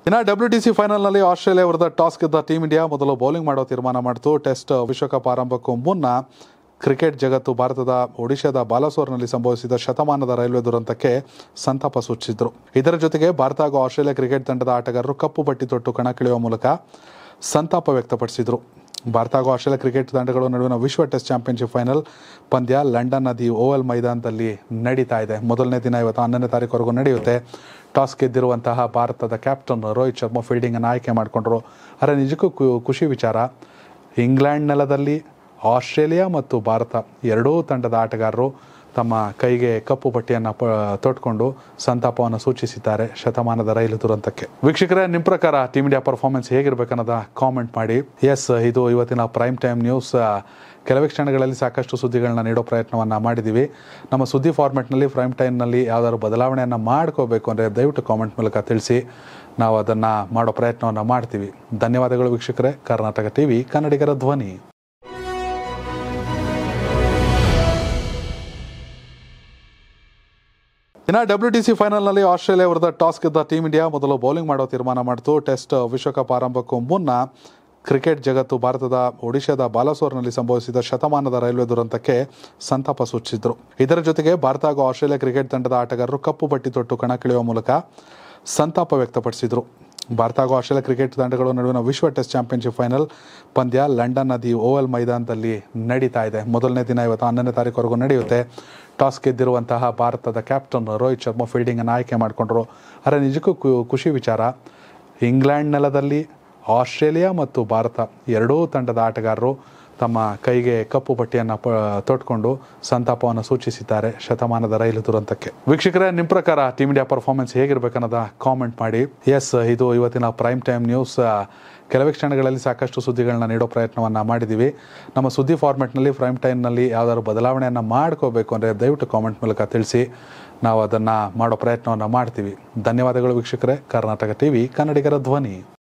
ಇನ್ನು W T C ಫೈನಲ್ನಲ್ಲಿ Australia ವಿರುದ್ಧ ಟಾಸ್ ಗೆದ್ದ ಟೀಮ್ ಇಂಡಿಯಾ ಮೊದಲು ಬೌಲಿಂಗ್ ಮಾಡೋ ತೀರ್ಮಾನ ಮಾಡಿತು ಟೆಸ್ಟ್ ವಿಶ್ವಕಪ್ ಆರಂಭಕ್ಕೂ ಮುನ್ನ ಕ್ರಿಕೆಟ್ ಜಗತ್ತು ಭಾರತದ ಒಡಿಶಾದ ಬಾಲಸೋರ್ನಲ್ಲಿ ಸಂಭವಿಸಿದ ಶತಮಾನದ ರೈಲ್ವೆ ದುರಂತಕ್ಕೆ ಸಂತಾಪ ಸೂಚಿಸಿದ್ರು ಇದರ ಜೊತೆಗೆ ಭಾರತ ಹಾಗೂ ಆಸ್ಟ್ರೇಲಿಯಾ ಕ್ರಿಕೆಟ್ ತಂಡದ ಆಟಗಾರರು ಕಪ್ಪು ಪಟ್ಟಿ ತೊಟ್ಟು ಕಣಕ್ಕಿಳಿಯುವ ಮೂಲಕ ಸಂತಾಪ ವ್ಯಕ್ತಪಡಿಸಿದರು ಭಾರತ ಹಾಗೂ ಆಸ್ಟ್ರೇಲಿಯಾ ಕ್ರಿಕೆಟ್ ತಂಡಗಳ ನಡುವಿನ ವಿಶ್ವ ಟೆಸ್ಟ್ ಚಾಂಪಿಯನ್ಶಿಪ್ ಫೈನಲ್ ಪಂದ್ಯ ಲಂಡನ್ನ ದಿ ಓವಲ್ ಮೈದಾನದಲ್ಲಿ ನಡೀತಾ ಇದೆ ಮೊದಲನೇ ದಿನ ಇವತ್ತು ಹನ್ನೊಂದನೇ ತಾರೀಕುವರೆಗೂ ನಡೆಯುತ್ತೆ ಟಾಸ್ ಗೆದ್ದಿರುವಂತಹ ಭಾರತದ ಕ್ಯಾಪ್ಟನ್ ರೋಹಿತ್ ಶರ್ಮಾ ಫೀಲ್ಡಿಂಗನ್ನು ಆಯ್ಕೆ ಮಾಡಿಕೊಂಡ್ರು ಆದರೆ ನಿಜಕ್ಕೂ ಕು- ಖುಷಿ ವಿಚಾರ ಇಂಗ್ಲೆಂಡ್ ನೆಲದಲ್ಲಿ ಆಸ್ಟ್ರೇಲಿಯಾ ಮತ್ತು ಭಾರತ ಎರಡೂ ತಂಡದ ಆಟಗಾರರು ತಮ್ಮ ಕೈಗೆ ಕಪ್ಪು ಪಟ್ಟಿಯನ್ನು ಪ ತೊಟ್ಕೊಂಡು ಸಂತಾಪವನ್ನು ಸೂಚಿಸಿದ್ದಾರೆ ಶತಮಾನದ ರೈಲು ದುರಂತಕ್ಕೆ ವೀಕ್ಷಕರೇ ನಿಮ್ಮ ಪ್ರಕಾರ ಟೀಮ್ ಇಂಡಿಯಾ ಪರ್ಫಾರ್ಮೆನ್ಸ್ ಹೇಗಿರಬೇಕನ್ನೋದ ಕಾಮೆಂಟ್ ಮಾಡಿ ಎಸ್ ಇದು ಇವತ್ತಿನ ಪ್ರೈಮ್ ಟೈಮ್ ನ್ಯೂಸ್ ಆ, ಕೆಲವೇ ಕ್ಷಣಗಳಲ್ಲಿ ಸಾಕಷ್ಟು ಸುದ್ದಿಗಳನ್ನ ನೀಡೋ ಪ್ರಯತ್ನವನ್ನು ಮಾಡಿದ್ದೀವಿ ನಮ್ಮ ಸುದ್ದಿ ಫಾರ್ಮೆಟ್ನಲ್ಲಿ ಪ್ರೈಮ್ ಟೈಮ್ನಲ್ಲಿ ಯಾವ್ದಾದ್ರು ಬದಲಾವಣೆಯನ್ನು ಮಾಡ್ಕೋಬೇಕು ಅಂದರೆ ದಯವಿಟ್ಟು ಕಾಮೆಂಟ್ ಮೂಲಕ ತಿಳಿಸಿ ನಾವು ಅದನ್ನು ಮಾಡೋ ಪ್ರಯತ್ನವನ್ನು ಮಾಡ್ತೀವಿ ಧನ್ಯವಾದಗಳು ವೀಕ್ಷಕರೇ ಕರ್ನಾಟಕ ಟಿವಿ ಕನ್ನಡಿಗರ ಧ್ವನಿ ಇನ್ನು ಡಬ್ಲ್ಯೂ ಟಿ ಸಿ ಫೈನಲ್ನಲ್ಲಿ ಆಸ್ಟ್ರೇಲಿಯಾ ವಿರುದ್ಧ ಟಾಸ್ ಗೆದ್ದ ಟೀಮ್ ಇಂಡಿಯಾ ಮೊದಲು ಬೌಲಿಂಗ್ ಮಾಡೋ ತೀರ್ಮಾನ ಮಾಡಿತು ಟೆಸ್ಟ್ ವಿಶ್ವಕಪ್ ಆರಂಭಕ್ಕೂ ಮುನ್ನ ಕ್ರಿಕೆಟ್ ಜಗತ್ತು ಭಾರತದ ಒಡಿಶಾದ ಬಾಲಸೋರ್ನಲ್ಲಿ ಸಂಭವಿಸಿದ ಶತಮಾನದ ರೈಲ್ವೆ ದುರಂತಕ್ಕೆ ಸಂತಾಪ ಸೂಚಿಸಿದ್ರು ಇದರ ಜೊತೆಗೆ ಭಾರತ ಹಾಗೂ ಆಸ್ಟ್ರೇಲಿಯಾ ಕ್ರಿಕೆಟ್ ತಂಡದ ಆಟಗಾರರು ಕಪ್ಪು ಪಟ್ಟಿ ತೊಟ್ಟು ಕಣಕ್ಕಿಳಿಯುವ ಮೂಲಕ ಸಂತಾಪ ವ್ಯಕ್ತಪಡಿಸಿದರು ಭಾರತ ಹಾಗೂ ಆಸ್ಟ್ರೇಲಿಯಾ ಕ್ರಿಕೆಟ್ ತಂಡಗಳ ನಡುವಿನ ವಿಶ್ವ ಟೆಸ್ಟ್ ಚಾಂಪಿಯನ್ಶಿಪ್ ಫೈನಲ್ ಪಂದ್ಯ ಲಂಡನ್ನ ದಿ ಓವಲ್ ಮೈದಾನದಲ್ಲಿ ನಡೀತಾ ಇದೆ ಮೊದಲನೇ ದಿನ ಇವತ್ತು ಹನ್ನೊಂದನೇ ತಾರೀಕುವರೆಗೂ ನಡೆಯುತ್ತೆ ಟಾಸ್ ಗೆದ್ದಿರುವಂತಹ ಭಾರತದ ಕ್ಯಾಪ್ಟನ್ ರೋಹಿತ್ ಶರ್ಮಾ ಫೀಲ್ಡಿಂಗನ್ನು ಆಯ್ಕೆ ಮಾಡಿಕೊಂಡ್ರು ಆದರೆ ನಿಜಕ್ಕೂ ಕು- ಖುಷಿ ವಿಚಾರ ಇಂಗ್ಲೆಂಡ್ ನೆಲದಲ್ಲಿ ಆಸ್ಟ್ರೇಲಿಯಾ ಮತ್ತು ಭಾರತ ಎರಡೂ ತಂಡದ ಆಟಗಾರರು ತಮ್ಮ ಕೈಗೆ ಕಪ್ಪು ಪಟ್ಟಿಯನ್ನು ಪ ತೊಟ್ಕೊಂಡು ಸಂತಾಪವನ್ನು ಸೂಚಿಸಿದ್ದಾರೆ ಶತಮಾನದ ರೈಲು ದುರಂತಕ್ಕೆ ವೀಕ್ಷಕರೇ ನಿಮ್ಮ ಪ್ರಕಾರ ಟೀಮ್ ಇಂಡಿಯಾ ಪರ್ಫಾರ್ಮೆನ್ಸ್ ಹೇಗಿರಬೇಕನ್ನೋದ ಕಾಮೆಂಟ್ ಮಾಡಿ ಎಸ್ ಇದು ಇವತ್ತಿನ ಪ್ರೈಮ್ ಟೈಮ್ ನ್ಯೂಸ್ ಆ, ಕೆಲವೇ ಕ್ಷಣಗಳಲ್ಲಿ ಸಾಕಷ್ಟು ಸುದ್ದಿಗಳನ್ನ ನೀಡೋ ಪ್ರಯತ್ನವನ್ನು ಮಾಡಿದ್ದೀವಿ ನಮ್ಮ ಸುದ್ದಿ ಫಾರ್ಮೆಟ್ನಲ್ಲಿ ಪ್ರೈಮ್ ಟೈಮ್ನಲ್ಲಿ ಯಾವ್ದಾದ್ರು ಬದಲಾವಣೆಯನ್ನು ಮಾಡ್ಕೋಬೇಕು ಅಂದರೆ ದಯವಿಟ್ಟು ಕಾಮೆಂಟ್ ಮೂಲಕ ತಿಳಿಸಿ ನಾವು ಅದನ್ನು ಮಾಡೋ ಪ್ರಯತ್ನವನ್ನು ಮಾಡ್ತೀವಿ ಧನ್ಯವಾದಗಳು ವೀಕ್ಷಕರೇ ಕರ್ನಾಟಕ ಟಿವಿ ಕನ್ನಡಿಗರ ಧ್ವನಿ